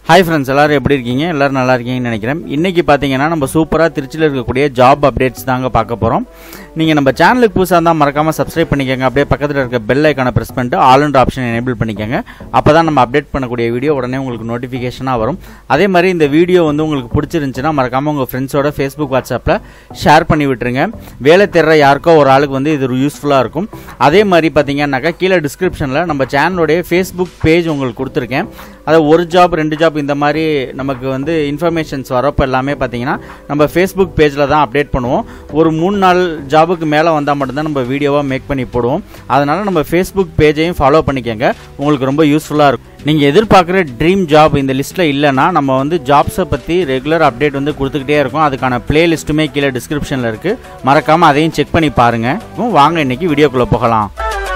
hi friends எல்லாரும் எப்படி இருக்கீங்க எல்லாரும் நல்லா இருக்கீங்கன்னு நினைக்கிறேன் இன்னைக்கு பார்த்தீங்கன்னா நம்ம சூப்பராக திருச்சியில் இருக்கக்கூடிய ஜாப் அப்டேட்ஸ் தாங்க பார்க்க போகிறோம் நீங்கள் நம்ம சேனலுக்கு புதுசாக இருந்தால் மறக்காமல் சப்ஸ்கிரைப் பண்ணிக்கோங்க அப்படியே பக்கத்தில் இருக்க பெல் ஐக்கானை ப்ரெஸ் பண்ணிட்டு ஆல் அண்ட் ஆப்ஷன் எனேபிள் பண்ணிக்கோங்க அப்போ தான் நம்ம அப்டேட் பண்ணக்கூடிய வீடியோ உடனே உங்களுக்கு நோட்டிஃபிகேஷனாக வரும் அதே மாதிரி இந்த வீடியோ வந்து உங்களுக்கு பிடிச்சிருந்துச்சுன்னா மறக்காமல் உங்கள் ஃப்ரெண்ட்ஸோட ஃபேஸ்புக் வாட்ஸ்அப்பில் ஷேர் பண்ணி விட்டுருங்க வேலை தேடுற யாருக்கோ ஒரு ஆளுக்கு வந்து இது யூஸ்ஃபுல்லாக இருக்கும் அதே மாதிரி பார்த்தீங்கன்னாக்கா கீழே டிஸ்கிரிப்ஷனில் நம்ம சேனலுடைய ஃபேஸ்புக் பேஜ் உங்களுக்கு கொடுத்துருக்கேன் அதை ஒரு ஜாப் ரெண்டு ஜாப் இந்த மாதிரி நமக்கு வந்து இன்ஃபர்மேஷன்ஸ் வரப்போ எல்லாமே பார்த்தீங்கன்னா நம்ம ஃபேஸ்புக் பேஜில் தான் அப்டேட் பண்ணுவோம் ஒரு மூணு நாள் ஜாபுக்கு மேலே வந்தால் மட்டும்தான் நம்ம வீடியோவாக மேக் பண்ணி போடுவோம் அதனால் நம்ம ஃபேஸ்புக் பேஜையும் ஃபாலோ பண்ணிக்கோங்க உங்களுக்கு ரொம்ப யூஸ்ஃபுல்லாக இருக்கும் நீங்கள் எதிர்பார்க்குற ட்ரீம் ஜாப் இந்த லிஸ்ட்டில் இல்லைன்னா நம்ம வந்து ஜாப்ஸை பற்றி ரெகுலர் அப்டேட் வந்து கொடுத்துக்கிட்டே இருக்கோம் அதுக்கான பிளேலிஸ்ட்டுமே கீழே டிஸ்கிரிப்ஷனில் இருக்குது மறக்காமல் அதையும் செக் பண்ணி பாருங்கள் வாங்க இன்றைக்கி வீடியோக்குள்ளே போகலாம்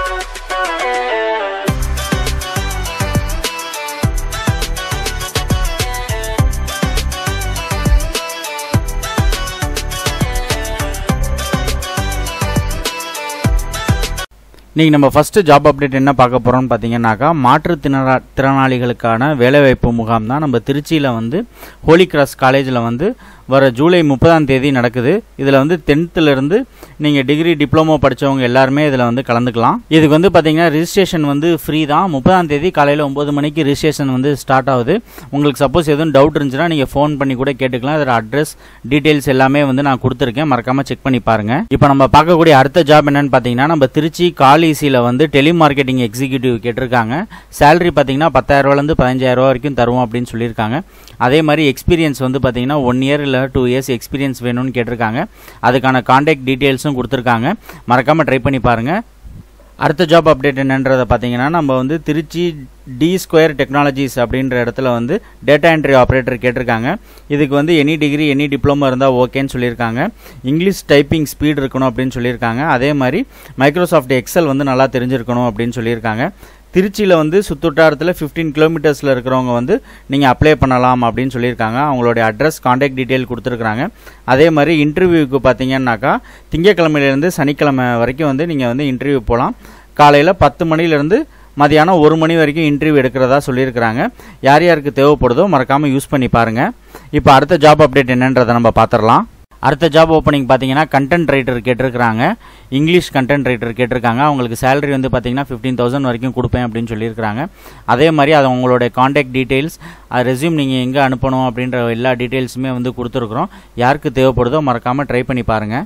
இன்றைக்கி நம்ம ஃபஸ்ட்டு ஜாப் அப்டேட் என்ன பார்க்க போகிறோம்னு பார்த்தீங்கன்னாக்கா மாற்றுத்திறனா திறனாளிகளுக்கான வேலைவாய்ப்பு முகாம் தான் நம்ம திருச்சியில் வந்து ஹோலி கிராஸ் காலேஜில் வந்து வர ஜூலை முப்பதாம் தேதி நடக்குது இதில் வந்து டென்த்துலேருந்து நீங்கள் டிகிரி டிப்ளமோ படித்தவங்க எல்லாருமே இதில் வந்து கலந்துக்கலாம் இதுக்கு வந்து பார்த்தீங்கன்னா ரிஜிஸ்ட்ரேஷன் வந்து ஃப்ரீ தான் முப்பதாம் தேதி காலையில் ஒம்பது மணிக்கு ரிஜிஸ்ட்ரேஷன் வந்து ஸ்டார்ட் ஆகுது உங்களுக்கு சப்போஸ் எதுவும் டவுட் இருந்துச்சுன்னா நீங்கள் ஃபோன் பண்ணி கூட கேட்டுக்கலாம் இதோட அட்ரஸ் டீட்டெயில்ஸ் எல்லாமே வந்து நான் கொடுத்துருக்கேன் மறக்காமல் செக் பண்ணி பாருங்கள் இப்போ நம்ம பார்க்கக்கூடிய அடுத்த ஜாப் என்னன்னு பார்த்தீங்கன்னா நம்ம திருச்சி காலிசியில் வந்து டெலிமார்க்கெட்டிங் எக்ஸிக்யூட்டிவ் கேட்டிருக்காங்க சேலரி பார்த்தீங்கன்னா பத்தாயிரரூவாலேருந்து பதினஞ்சாயிரரூவா வரைக்கும் தருவோம் அப்படின்னு சொல்லியிருக்காங்க அதே மாதிரி எக்ஸ்பீரியன்ஸ் வந்து பார்த்தீங்கன்னா ஒன் இயர் இல்லை டூ இயர்ஸ் எக்ஸ்பீரியன்ஸ் வேணும்னு கேட்டிருக்காங்க அதுக்கான காண்டாக்ட் டீட்டெயில்ஸும் கொடுத்துருக்காங்க மறக்காமல் ட்ரை பண்ணி பாருங்கள் அடுத்த ஜாப் அப்டேட் என்னன்றதை பார்த்தீங்கன்னா நம்ம வந்து திருச்சி டி ஸ்கொயர் டெக்னாலஜிஸ் அப்படின்ற இடத்துல வந்து டேட்டா என்ட்ரி ஆப்ரேட்டர் கேட்டிருக்காங்க இதுக்கு வந்து எனி டிகிரி எனி டிப்ளமோ இருந்தால் ஓகேன்னு சொல்லியிருக்காங்க இங்கிலீஷ் டைப்பிங் ஸ்பீட் இருக்கணும் அப்படின்னு சொல்லியிருக்காங்க அதே மாதிரி மைக்ரோசாஃப்ட் எக்ஸல் வந்து நல்லா தெரிஞ்சிருக்கணும் அப்படின்னு சொல்லியிருக்காங்க திருச்சியில் வந்து சுற்றுவட்டாரத்தில் ஃபிஃப்டீன் கிலோமீட்டர்ஸில் இருக்கிறவங்க வந்து நீங்கள் அப்ளை பண்ணலாம் அப்படின்னு சொல்லியிருக்காங்க அவங்களுடைய அட்ரஸ் காண்டாக்ட் டீட்டெயில் கொடுத்துருக்குறாங்க அதே மாதிரி இன்டர்வியூக்கு பார்த்தீங்கன்னாக்கா திங்கக்கிழமையிலேருந்து சனிக்கிழமை வரைக்கும் வந்து நீங்கள் வந்து இன்டர்வியூ போகலாம் காலையில் பத்து மணிலேருந்து மதியானம் ஒரு மணி வரைக்கும் இன்டர்வியூ எடுக்கிறதா சொல்லியிருக்கிறாங்க யார் யாருக்கு தேவைப்படுதோ மறக்காமல் யூஸ் பண்ணி பாருங்கள் இப்போ அடுத்த ஜாப் அப்டேட் என்னன்றதை நம்ம பார்த்துடலாம் அடுத்த ஜாப் ஓப்பனிங் பார்த்தீங்கன்னா கண்டென்ட் ரைட்டர் கேட்டிருக்கிறாங்க இங்கிலீஷ் கண்டென்ட் ரைட்டர் கேட்டிருக்காங்க அவங்களுக்கு சேலரி வந்து பார்த்தீங்கன்னா ஃபிஃப்டீன் தௌசண்ட் வரைக்கும் கொடுப்பேன் அப்படின்னு சொல்லியிருக்காங்க அதே மாதிரி அது உங்களுடைய காண்டாக்ட் டீட்டெயில்ஸ் அது ரெஸ்யூம் நீங்கள் எங்கே அனுப்பணும் அப்படின்ற எல்லா டீட்டெயில்ஸுமே வந்து கொடுத்துருக்குறோம் யாருக்கு தேவைப்படுதோ மறக்காமல் ட்ரை பண்ணி பாருங்கள்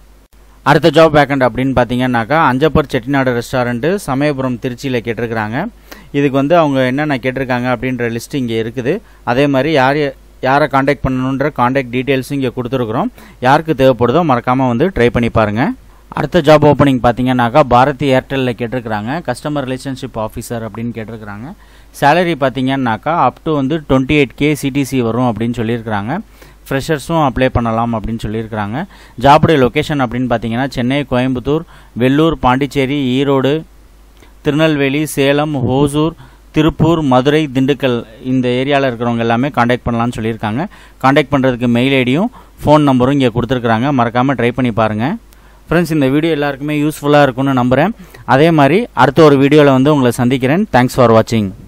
அடுத்த ஜாப் வேக்கண்ட் அப்படின்னு பார்த்தீங்கன்னாக்கா அஞ்சப்பர் செட்டிநாடு ரெஸ்டாரண்ட்டு சமயபுரம் திருச்சியில் கேட்டிருக்கிறாங்க இதுக்கு வந்து அவங்க என்னென்ன கேட்டிருக்காங்க அப்படின்ற லிஸ்ட் இங்கே இருக்குது அதே மாதிரி யார் யாரை காண்டாக்ட் பண்ணணுன்ற காண்டாக்ட் டீட்டெயில்ஸும் இங்கே கொடுத்துருக்குறோம் யாருக்கு தேவைப்படுதோ மறக்காமல் வந்து ட்ரை பண்ணி பாருங்கள் அடுத்த ஜாப் ஓப்பனிங் பார்த்தீங்கன்னாக்கா பாரதி ஏர்டெல்லில் கேட்டிருக்கிறாங்க கஸ்டமர் ரிலேஷன்ஷிப் ஆஃபீஸர் அப்படின்னு கேட்டிருக்கிறாங்க சேலரி பார்த்தீங்கன்னாக்கா அப் டு வந்து டுவெண்ட்டி எயிட் கே சிடிசி வரும் அப்படின்னு சொல்லியிருக்கிறாங்க ஃப்ரெஷர்ஸும் அப்ளை பண்ணலாம் அப்படின்னு சொல்லியிருக்கிறாங்க ஜாபுடைய லொக்கேஷன் அப்படின்னு பார்த்தீங்கன்னா சென்னை கோயம்புத்தூர் வெள்ளூர் பாண்டிச்சேரி ஈரோடு திருநெல்வேலி சேலம் ஹோசூர் திருப்பூர் மதுரை திண்டுக்கல் இந்த ஏரியாவில் இருக்கிறவங்க எல்லாமே காண்டாக்ட் பண்ணலாம்னு சொல்லியிருக்காங்க காண்டாக்ட் பண்ணுறதுக்கு மெயில் ஐடியும் ஃபோன் நம்பரும் இங்கே கொடுத்துருக்குறாங்க மறக்காமல் ட்ரை பண்ணி பாருங்கள் ஃப்ரெண்ட்ஸ் இந்த வீடியோ எல்லாருக்குமே யூஸ்ஃபுல்லாக இருக்கும்னு நம்புகிறேன் அதே மாதிரி அடுத்த ஒரு வீடியோவில் வந்து உங்களை சந்திக்கிறேன் தேங்க்ஸ் ஃபார் வாட்சிங்